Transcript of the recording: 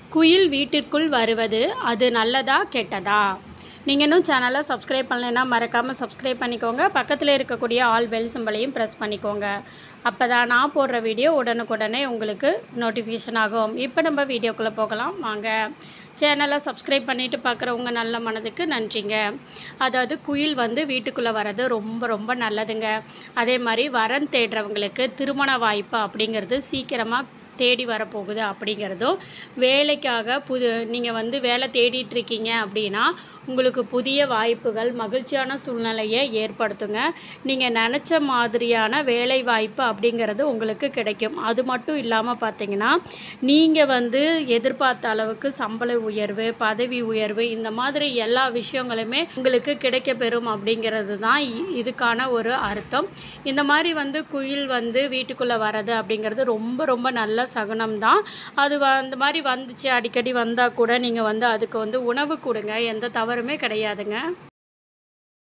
குயில் வீட்டிற்குள் வருவது அது நல்லதா கெட்டதா நீங்கள் இன்னும் சேனலை சப்ஸ்கிரைப் பண்ணலைன்னா மறக்காமல் சப்ஸ்கிரைப் பண்ணிக்கோங்க பக்கத்தில் இருக்கக்கூடிய ஆல் பெல் சிம்பளையும் ப்ரெஸ் பண்ணிக்கோங்க அப்போ தான் நான் போடுற வீடியோ உடனுக்குடனே உங்களுக்கு நோட்டிஃபிகேஷன் ஆகும் இப்போ நம்ம வீடியோக்குள்ளே போகலாம் வாங்க சேனலை சப்ஸ்கிரைப் பண்ணிவிட்டு பார்க்குறவங்க நல்ல மனதுக்கு நன்றிங்க அதாவது குயில் வந்து வீட்டுக்குள்ளே வர்றது ரொம்ப ரொம்ப நல்லதுங்க அதே மாதிரி வரன் தேடுறவங்களுக்கு திருமண வாய்ப்பு அப்படிங்கிறது சீக்கிரமாக தேடி வரப்போகுது அப்படிங்கிறதும் வேலைக்காக புது நீங்கள் வந்து வேலை தேடிட்டு இருக்கீங்க அப்படின்னா உங்களுக்கு புதிய வாய்ப்புகள் மகிழ்ச்சியான சூழ்நிலையை ஏற்படுத்துங்க நீங்கள் நினச்ச மாதிரியான வேலை வாய்ப்பு அப்படிங்கிறது உங்களுக்கு கிடைக்கும் அது மட்டும் இல்லாமல் பார்த்தீங்கன்னா நீங்கள் வந்து எதிர்பார்த்த அளவுக்கு சம்பள உயர்வு பதவி உயர்வு இந்த மாதிரி எல்லா விஷயங்களுமே உங்களுக்கு கிடைக்க பெறும் அப்படிங்கிறது தான் இ- இதுக்கான ஒரு அர்த்தம் இந்த மாதிரி வந்து குயில் வந்து வீட்டுக்குள்ளே வர்றது அப்படிங்கிறது ரொம்ப ரொம்ப நல்ல சகுனம் தான் அது வ- அந்த மாதிரி வந்துச்சு அடிக்கடி வந்தால் கூட நீங்கள் வந்து அதுக்கு வந்து உணவு கொடுங்க எந்த தவறுமே கிடையாதுங்க